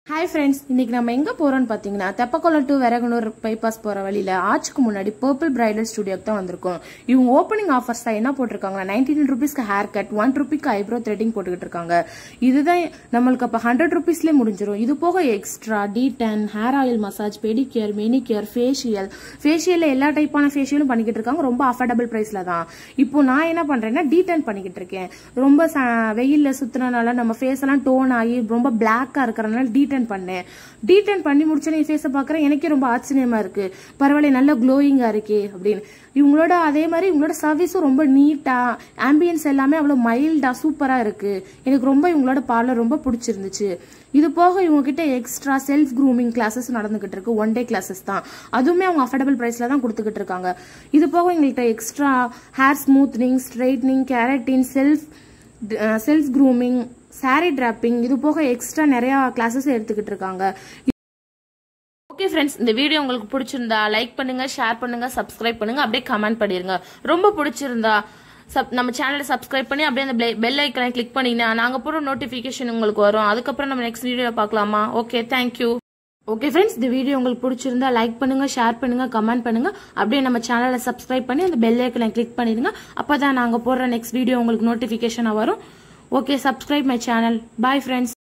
hi friends இன்னைக்கு நம்ம எங்க போறோம்னு பாத்தீங்கன்னா தெப்பக்குளம் டு வெரகனூர் பைபாஸ் போற வழியில ஆச்சுக்கு முன்னாடி பர்பிள் பிரைடல் ஸ்டுடியோக்கு தான் வந்திருக்கோம் இவங்க ஓப்பனிங் ஆஃபர்ஸ் தான் என்ன போட்டிருக்காங்க நைன்டீன் ருபீஸ்க்கு ஹேர் கட் ஒன் ருபிக்கு ஐப்ரோ த்ரெட்டிங் போட்டுக்கிட்டு இருக்காங்க இதுதான் நம்மளுக்கு அப்ப ஹண்ட்ரட் ருபீஸ்லேயே முடிஞ்சிரும் இது போக extra D tan hair oil massage pedicure manicure facial ஃபேஷியல்ல எல்லா டைப்பான ஃபேஷியலும் பண்ணிக்கிட்டு இருக்காங்க ரொம்ப அஃபோர்டபுள் பிரைஸ்ல தான் இப்போ நான் என்ன பண்றேன்னா டி டென் பண்ணிக்கிட்டு இருக்கேன் ரொம்ப ச- வெயில்ல சுத்துறதுனால நம்ம ஃபேஸ் எல்லாம் டோன் ஆகி ரொம்ப பிளாக்கா இருக்கிறதுனால டீடன் பண்ணேன் டீடன் பண்ணி முடிச்சோன்னே ஃபேஸை பார்க்குறேன் எனக்கே ரொம்ப ஆச்சரியமா இருக்கு பரவாயில்ல நல்ல க்ளோயிங்கா இருக்கே அப்படின்னு இவங்களோட அதே மாதிரி இவங்களோட சர்வீஸும் ரொம்ப நீட்டா ஆம்பியன்ஸ் எல்லாமே அவ்வளோ மைல்டா சூப்பரா இருக்கு எனக்கு ரொம்ப இவங்களோட பார்லர் ரொம்ப பிடிச்சிருந்துச்சு இது போக இவங்க கிட்ட எக்ஸ்ட்ரா செல்ஃப் க்ரூமிங் கிளாஸஸ் நடந்துகிட்டு இருக்கு ஒன் டே கிளாஸஸ் தான் அதுவுமே அவங்க அஃபோர்டபுள் பிரைஸ்ல தான் கொடுத்துக்கிட்டு இருக்காங்க இது போக எங்கள்கிட்ட extra hair smoothening straightening keratin self self grooming saree draping இது போக எக்ஸ்ட்ரா நிறைய கிளாஸஸ் எடுத்துக்கிட்டு இருக்காங்க ஓகே ஃப்ரெண்ட்ஸ் இந்த வீடியோ உங்களுக்கு பிடிச்சிருந்தா லைக் பண்ணுங்க ஷேர் பண்ணுங்க சப்ஸ்கிரைப் பண்ணுங்க அப்படியே கமெண்ட் பண்ணிருங்க ரொம்ப பிடிச்சிருந்தா சப் நம்ம சேனலை சப்ஸ்கிரைப் பண்ணி அப்படியே அந்த பெல் ஐக்கனை கிளிக் பண்ணீங்கன்னா நாங்க போடுற நோட்டிஃபிகேஷன் உங்களுக்கு வரும் அதுக்கப்புறம் நம்ம நெக்ஸ்ட் வீடியோ பார்க்கலாமா ஓகே தேங்க்யூ ஓகே ஃப்ரெண்ட்ஸ் இந்த வீடியோ உங்களுக்கு பிடிச்சிருந்தா லைக் பண்ணுங்க ஷேர் பண்ணுங்க கமெண்ட் பண்ணுங்க அப்படியே நம்ம சேனலை சப்ஸ்கிரைப் பண்ணி அந்த பெல் ஐக்கனை கிளிக் பண்ணிடுங்க அப்பதான் நாங்க போடுற நெக்ஸ்ட் வீடியோ உங்களுக்கு நோட்டிஃபிகேஷனா வரும் okay subscribe my channel bye friends